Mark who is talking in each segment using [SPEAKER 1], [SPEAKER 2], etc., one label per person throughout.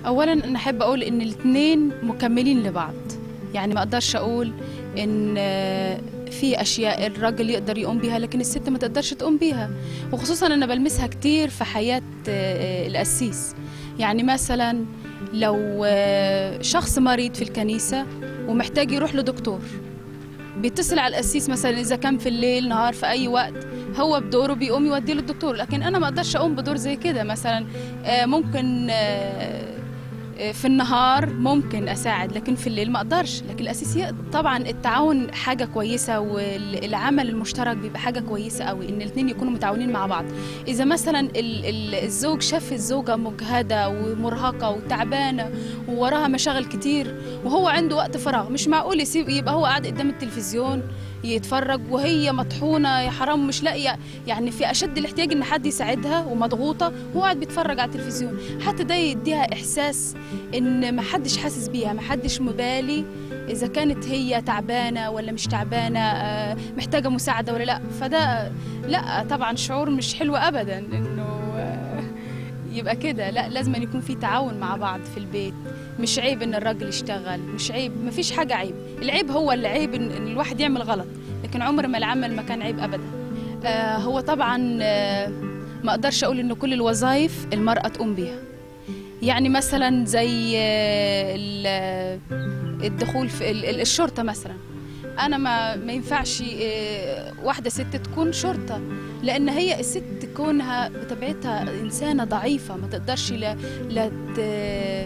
[SPEAKER 1] اولا انا احب اقول ان الاثنين مكملين لبعض يعني ما اقدرش اقول ان آه، في اشياء الراجل يقدر يقوم بيها لكن الست ما تقدرش تقوم بيها وخصوصا انا بلمسها كتير في حياه آه، القسيس يعني مثلا لو آه، شخص مريض في الكنيسه ومحتاج يروح لدكتور بيتصل على القسيس مثلا اذا كان في الليل نهار في اي وقت هو بدوره بيقوم يوديه للدكتور لكن انا ما اقدرش اقوم بدور زي كده مثلا آه، ممكن آه، آه، في النهار ممكن اساعد لكن في الليل ما اقدرش لكن القسيس يقدر طبعا التعاون حاجه كويسه والعمل المشترك بيبقى حاجه كويسه قوي ان الاثنين يكونوا متعاونين مع بعض اذا مثلا ال- ال- الزوج شاف الزوجه مجهده ومرهقه وتعبانه ووراها مشاغل كتير وهو عنده وقت فراغ مش معقول يسيب يبقى هو قاعد قدام التلفزيون يتفرج وهي مطحونه يا حرام مش لاقيه يعني في اشد الاحتياج ان حد يساعدها ومضغوطه وهو قاعد بيتفرج على التلفزيون حتى ده يديها احساس ان ما حدش حاسس بيها ما حدش مبالي اذا كانت هي تعبانه ولا مش تعبانه آه، محتاجه مساعده ولا لا فده لا طبعا شعور مش حلو ابدا انه آه، يبقى كده لا لازم أن يكون في تعاون مع بعض في البيت مش عيب ان الراجل يشتغل مش عيب مفيش حاجه عيب العيب هو اللي عيب ان إن الواحد يعمل غلط لكن عمر ما العمل ما كان عيب ابدا آه هو طبعا آه ما اقدرش اقول ان كل الوظائف المراه تقوم بيها يعني مثلا زي آه، ال- الدخول في ال- ال- الشرطه مثلا انا ما ما ينفعش آه، واحده ست تكون شرطه لان هي الست كونها بطبيعتها انسانه ضعيفه ما تقدرش لا لا ت-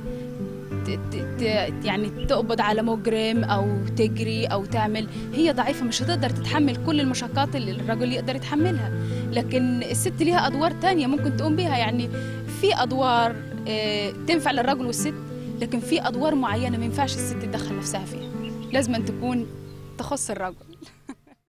[SPEAKER 1] ت- ت- ت- يعني تقبض على مجرم او تجري او تعمل هي ضعيفه مش هتقدر تتحمل كل المشقات اللي الرجل يقدر يتحملها لكن الست ليها ادوار تانية ممكن تقوم بيها يعني في ادوار آه، تنفع للرجل والست لكن في ادوار معينه ما ينفعش الست تدخل نفسها فيها لازم أن تكون تخص الرجل